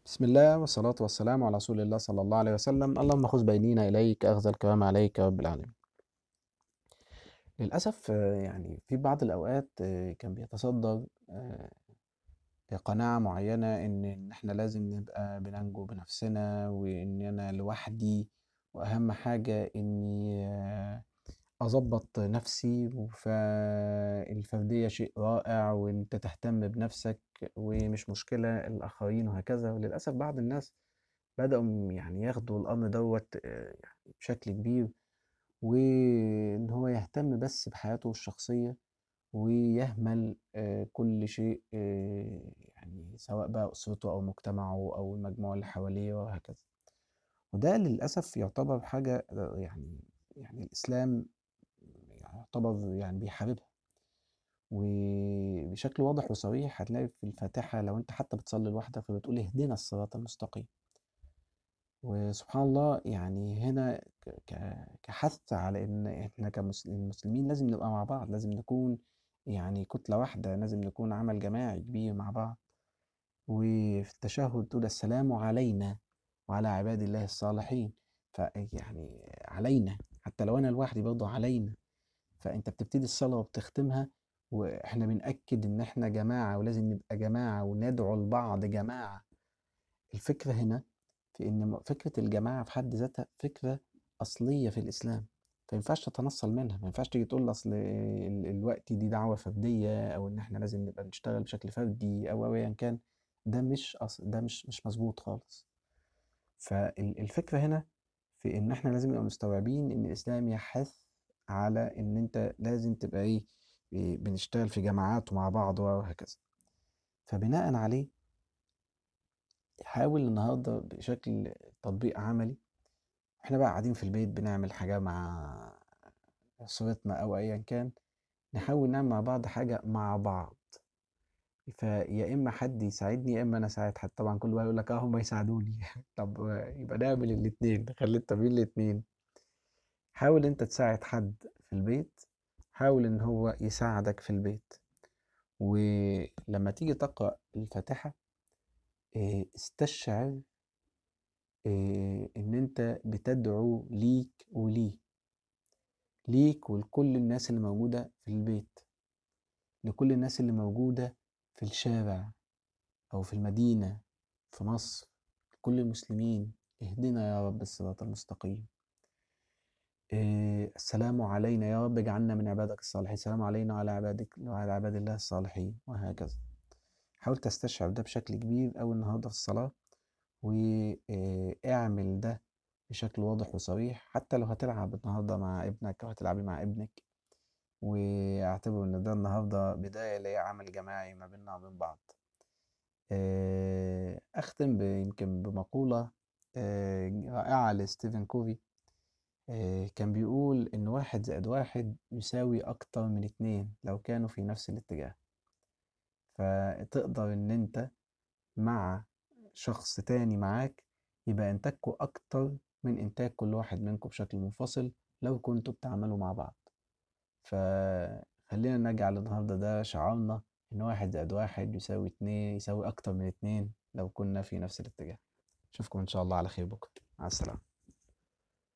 بسم الله والصلاة والسلام على رسول الله صلى الله عليه وسلم اللهم خذ بأيدينا إليك أخذ الكرام عليك يا رب العالمين للأسف آه، يعني في بعض الأوقات آه، كان بيتصدر آه، قناعة معينة إن إن إحنا لازم نبقى بننجو بنفسنا وإن أنا لوحدي وأهم حاجة إني آه، أظبط نفسي فالفردية شيء رائع وإنت تهتم بنفسك ومش مشكلة الآخرين وهكذا وللأسف بعض الناس بدأوا يعني ياخدوا الأمر دوت آه، يعني بشكل كبير وإن هو يهتم بس بحياته الشخصية ويهمل آه، كل شيء آه، يعني سواء بقى أسرته أو مجتمعه أو المجموعة اللي حواليه وهكذا وده للأسف يعتبر حاجة آه، يعني يعني الإسلام يعتبر يعني بيحاربها وبشكل واضح وصريح هتلاقي في الفاتحة لو أنت حتى بتصلي لوحدك فبتقول اهدنا الصراط المستقيم وسبحان الله يعني هنا ك- ك- كحث على ان احنا كمسلمين لازم نبقى مع بعض لازم نكون يعني كتلة واحدة لازم نكون عمل جماعي كبير مع بعض وفي التشهد تقول السلام علينا وعلى عباد الله الصالحين فيعني علينا حتى لو انا لوحدي برضه علينا فانت بتبتدي الصلاة وبتختمها واحنا بنأكد ان احنا جماعة ولازم نبقى جماعة وندعو لبعض جماعة الفكرة هنا في إن م- فكرة الجماعة في حد ذاتها فكرة أصلية في الإسلام فينفعش تتنصل منها ما ينفعش تيجي تقول أصل ال- الوقت دي دعوة فردية أو إن إحنا لازم نبقى بنشتغل بشكل فردي أو أو أيا كان ده مش أصل ده مش مش مظبوط خالص فالفكرة هنا في إن إحنا لازم نبقى مستوعبين إن الإسلام يحث على إن أنت لازم تبقى إيه إيه، بنشتغل في جماعات ومع بعض وهكذا فبناء عليه حاول النهارده بشكل تطبيق عملي احنا بقى قاعدين في البيت بنعمل حاجة مع أسرتنا أو أيا كان نحاول نعمل مع بعض حاجة مع بعض فيا إما حد يساعدني يا إما أنا أساعد حد طبعا كل واحد يقول لك أه هما يساعدوني طب يبقى نعمل الاتنين نخلي التمرين الاتنين حاول أنت تساعد حد في البيت حاول إن هو يساعدك في البيت ولما تيجي تقرأ الفاتحة إيه، استشعر إيه، إن أنت بتدعو ليك وليه ليك ولكل الناس اللي موجودة في البيت لكل الناس اللي موجودة في الشارع أو في المدينة في مصر لكل المسلمين اهدنا يا رب الصراط المستقيم إيه السلام علينا يا رب اجعلنا من عبادك الصالحين السلام علينا وعلى عبادك وعلى عباد الله الصالحين وهكذا حاول تستشعر ده بشكل كبير أوي النهاردة في الصلاة واعمل ده بشكل واضح وصريح حتى لو هتلعب النهاردة مع ابنك أو هتلعبي مع ابنك واعتبر إن ده النهاردة بداية لعمل جماعي ما بيننا وبين بعض آه، أختم ب- يمكن بمقولة آه، رائعة لستيفن كوفي آه، كان بيقول إن واحد زائد واحد يساوي أكتر من اتنين لو كانوا في نفس الاتجاه فتقدر إن أنت مع شخص تاني معاك يبقى إنتاجكوا أكتر من إنتاج كل واحد منكم بشكل منفصل لو كنتوا بتعملوا مع بعض فخلينا نجعل النهاردة ده شعارنا إن واحد زائد واحد يساوي اتنين يساوي أكتر من اتنين لو كنا في نفس الاتجاه أشوفكم إن شاء الله على خير بكرة مع السلامة